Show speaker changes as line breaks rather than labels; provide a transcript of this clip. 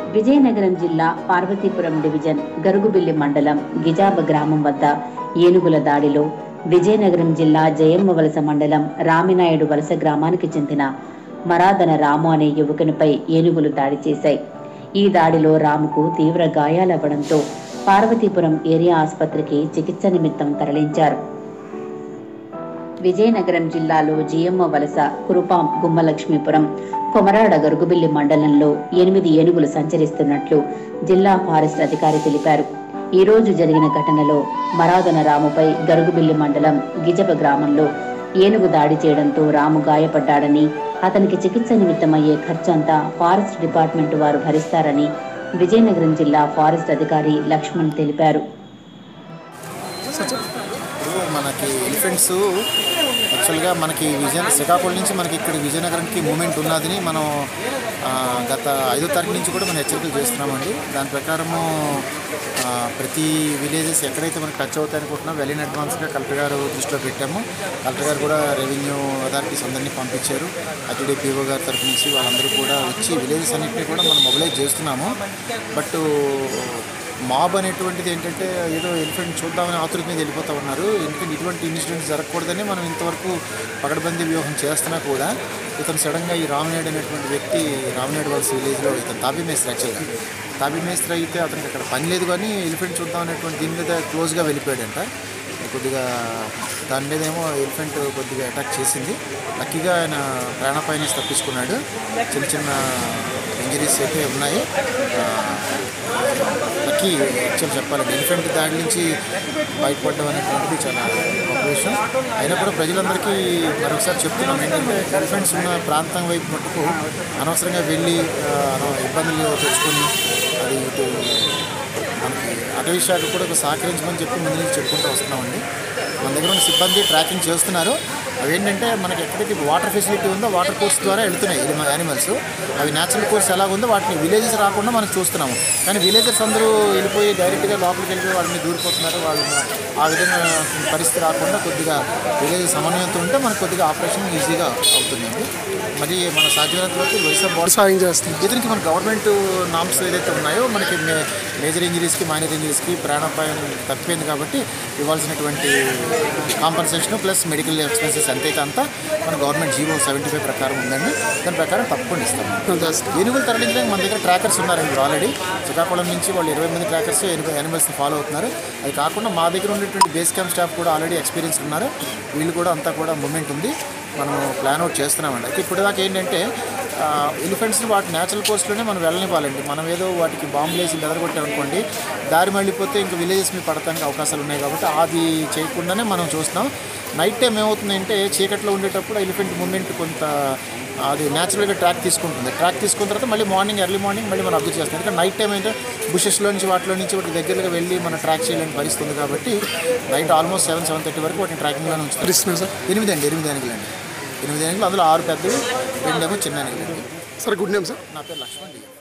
విజయనగరం జిల్లా పార్వతీపురం డివిజన్ గరుగుబిల్లి మండలం గిజాబ గ్రామం వద్ద ఏనుగుల దాడిలో విజయనగరం జిల్లా జయమ్మ వలస మండలం రామినాయుడు వలస గ్రామానికి చెందిన మరాదన రాము అనే యువకునిపై ఏనుగులు దాడి చేశాయి ఈ దాడిలో రాముకు తీవ్ర గాయాలవ్వడంతో పార్వతీపురం ఏరియా ఆసుపత్రికి చికిత్స నిమిత్తం తరలించారు విజయనగరం జిల్లాలో జియమ్మ వలస కురుపాం గుమ్మలక్ష్మీపురం కొమరాడ గరుగుబిల్లి మండలంలో ఎనిమిది ఏనుగులు సంచరిస్తున్నట్లు జిల్లా ఫారెస్ట్ అధికారి తెలిపారు ఈ రోజు జరిగిన ఘటనలో మరాదన రాముపై గరుగుబిల్లి మండలం గిజబ గ్రామంలో ఏనుగు దాడి చేయడంతో రాము గాయపడ్డాడని అతనికి చికిత్స నిమిత్తమయ్యే ఖర్చంతా ఫారెస్ట్ డిపార్ట్మెంట్ వారు భరిస్తారని విజయనగరం జిల్లా ఫారెస్ట్ అధికారి లక్ష్మణ్ తెలిపారు
ఇప్పుడు మనకి ఎలిఫెంట్స్ యాక్చువల్గా మనకి విజయ శ్రీకాకుళం నుంచి మనకి ఇక్కడ విజయనగరంకి మూమెంట్ ఉన్నదని మనం ఆ, గత ఐదో తారీఖు నుంచి కూడా మనం హెచ్చరికలు చేస్తున్నామండి దాని ప్రకారము ఆ, ప్రతి విలేజెస్ ఎక్కడైతే మనకి టచ్ అవుతాయి అనుకుంటున్నాం వెల్ ఇన్ అడ్వాన్స్గా కలెక్టర్ గారు దృష్టిలో పెట్టాము కలెక్టర్ గారు కూడా రెవెన్యూ అథారిటీస్ అందరినీ పంపించారు అతిడి పీఓ గారి తరఫు నుంచి వాళ్ళందరూ కూడా వచ్చి విలేజెస్ అన్నింటినీ కూడా మనం మొబిలైజ్ చేస్తున్నాము బట్ మాబ్ అనేటువంటిది ఏంటంటే ఏదో ఎలిఫెంట్ చూద్దామని ఆతురి మీద వెళ్ళిపోతూ ఉన్నారు ఎందుకంటే ఇటువంటి ఇన్సిడెంట్స్ జరగకూడదని మనం ఇంతవరకు పకడ్బందీ వ్యూహం చేస్తున్నా కూడా ఇతను సడన్గా ఈ రామనాయుడు అనేటువంటి వ్యక్తి రామనాయుడు వలస విలేజ్లో ఇతను తాబీ మేస్త్రి యాక్చువల్గా తాబీ మేస్త్రి అయితే అతనికి అక్కడ పని లేదు కానీ ఎలిఫెంట్ చూద్దాం అనేటువంటి దీని మీద క్లోజ్గా వెళ్ళిపోయాడంట కొద్దిగా దాని మీద ఏమో ఎలిఫెంట్ కొద్దిగా అటాక్ చేసింది లక్కీగా ఆయన ప్రాణాపాయం నుంచి తప్పించుకున్నాడు చిన్న చిన్న ఇంజరీస్ అయితే ఉన్నాయి ఆ, లక్కీ యాక్చువల్ చెప్పాలండి ఎలిఫెంట్ దాడి నుంచి బయటపడడం అనేటువంటిది చాలా గొప్ప విషయం అయినా కూడా ప్రజలందరికీ మరొకసారి చెప్తున్నాం ఏంటంటే ఎలిఫెంట్స్ ఉన్న ప్రాంతం వైపు మటుకు అనవసరంగా వెళ్ళి ఆ, అన- ఇబ్బందులు తెచ్చుకొని అది ఇటు మనకి అటవీ శాఖ కూడా ఒక సహకరించమని చెప్పి ముందు నుంచి చెప్పుకుంటూ వస్తున్నామండి మన దగ్గర ఉన్న సిబ్బంది ట్రాకింగ్ చేస్తున్నారు అవి ఏంటంటే మనకి ఎక్కడికి వాటర్ ఫెసిలిటీ ఉందో వాటర్ కోర్స్ ద్వారా వెళ్తున్నాయి ఇది యానిమల్స్ అవి న్యాచురల్ కోర్స్ ఎలా ఉందో వాటిని విలేజెస్ రాకుండా మనం చూస్తున్నాము కానీ విలేజెస్ అందరూ వెళ్ళిపోయి డైరెక్ట్గా లోపలికి వెళ్ళిపోయి వాళ్ళని దూరిపోతున్నారు వాళ్ళు ఆ విధంగా పరిస్థితి రాకుండా కొద్దిగా విలేజ్ సమన్వయంతో ఉంటే మనకు కొద్దిగా ఆపరేషన్ ఈజీగా అవుతుందండి మరి మన సాధ్యమైనంత వరకు వరుస బాడీ
సాయం చేస్తుంది
ఇతనికి మన గవర్నమెంట్ నామ్స్ ఏదైతే ఉన్నాయో మనకి మే- మేజర్ ఇంజరీస్కి మైనర్ ఇంజరీస్కి ప్రాణాపాయం తప్పిపోయింది కాబట్టి ఇవ్వాల్సినటువంటి కాంపన్సేషన్ ప్లస్ మెడికల్ ఎక్స్పెన్సెస్ ఎంతైతే అంతా మన గవర్నమెంట్ జీవో సెవెంటీ ఫైవ్ ప్రకారం ఉందండి దాని ప్రకారం తప్పకుండా ఇస్తాం ఏనుగులు తరలించడానికి మన దగ్గర ట్రాకర్స్ ఉన్నారండి ఆల్రెడీ శ్రీకాకుళం నుంచి వాళ్ళు ఇరవై మంది ట్రాకర్స్ ఏనుగు యానిమల్స్ని ఫాలో అవుతున్నారు అది కాకుండా మా దగ్గర ఉన్నటువంటి బేస్ క్యాంప్ స్టాఫ్ కూడా ఆల్రెడీ ఎక్స్పీరియన్స్ ఉన్నారు వీళ్ళు కూడా అంతా కూడా మూమెంట్ ఉంది మనం ప్లాన్ అవుట్ చేస్తున్నామండి అయితే ఇప్పుడు దాకా ఏంటంటే ఎలిఫెంట్స్ని వాటి న్యాచురల్ కోర్స్లోనే మనం వెళ్ళనివ్వాలండి మనం ఏదో వాటికి బాంబులు వేసి బెదరగొట్టామనుకోండి దారి మళ్ళీపోతే ఇంకా విలేజెస్ మీద పడటానికి అవకాశాలు ఉన్నాయి కాబట్టి అది చేయకుండానే మనం చూస్తున్నాం నైట్ టైం ఏమవుతుందంటే చీకట్లో ఉండేటప్పుడు ఎలిఫెంట్ మూమెంట్ కొంత అది న్యాచురల్గా ట్రాక్ తీసుకుంటుంది ట్రాక్ తీసుకున్న తర్వాత మళ్ళీ మార్నింగ్ ఎర్లీ మార్నింగ్ మళ్ళీ మనం అబ్జర్వ్ చేస్తాం ఎందుకంటే నైట్ టైం అయితే బుషెస్లో నుంచి వాటిలో నుంచి వాటి దగ్గరగా వెళ్ళి మనం ట్రాక్ చేయలేని పరిస్థితి ఉంది కాబట్టి night almost seven seven thirty వరకు వాటిని ట్రాకింగ్లోనే ఉంచుతారు
ఇస్తున్నా సార్
ఎనిమిది అండి ఎనిమిది ఎనిమిది అండి ఎనిమిది ఎనిమిది అందులో ఆరు పెద్దవి రెండేమో చిన్న ఎనిమిది
సార్ గుడ్ నేమ్ సార్
నా పేరు లక్ష్మణ్ డి